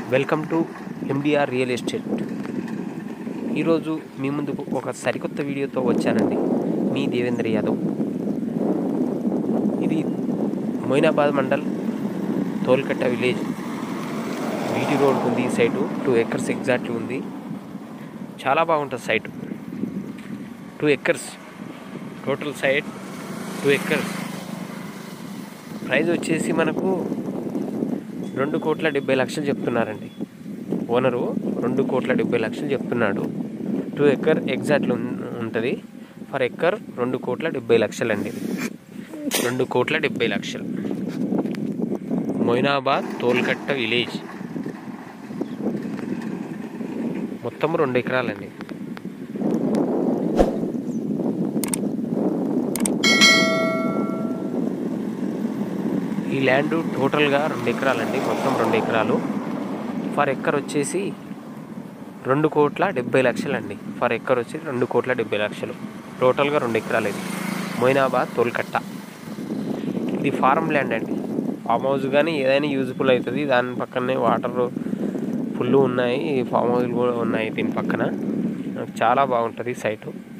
welcome to MDR real estate ఈరోజు మీ ముందుకు ఒక సరికొత్త వీడియోతో వచ్చానండి మీ దేవేంద్ర యాదవ్ ఇది Moinabad mandal Tolkatta village BT road ఉంది ఈ సైటు టూ ఎకర్స్ ఎగ్జాక్ట్లీ ఉంది చాలా బాగుంటుంది site two acres total site two acres price వచ్చేసి మనకు రెండు కోట్ల డెబ్బై లక్షలు చెప్తున్నారండి ఓనరు రెండు కోట్ల డెబ్బై లక్షలు చెప్తున్నాడు టూ ఎకర్ ఎగ్జాక్ట్ ఉంటుంది ఫర్ ఎకర్ రెండు కోట్ల డెబ్బై లక్షలండి రెండు కోట్ల డెబ్బై లక్షలు మొయినాబాద్ తోల్కట్ట విలేజ్ మొత్తం రెండు ఎకరాలండి ఈ ల్యాండ్ టోటల్గా రెండు ఎకరాలండి మొత్తం రెండు ఎకరాలు ఫర్ ఎక్కర్ వచ్చేసి రెండు కోట్ల డెబ్బై లక్షలు అండి ఫర్ ఎక్కర్ వచ్చి రెండు కోట్ల డెబ్బై లక్షలు టోటల్గా రెండు ఎకరాలు ఇది మొయినాబాద్ తోల్కట్ట ఇది ఫారం ల్యాండ్ అండి ఫామ్ హౌస్ కానీ ఏదైనా యూజ్ఫుల్ అవుతుంది దాని పక్కనే వాటర్ ఫుల్ ఉన్నాయి ఫామ్ హౌస్లు కూడా ఉన్నాయి దీని పక్కన నాకు చాలా బాగుంటుంది సైటు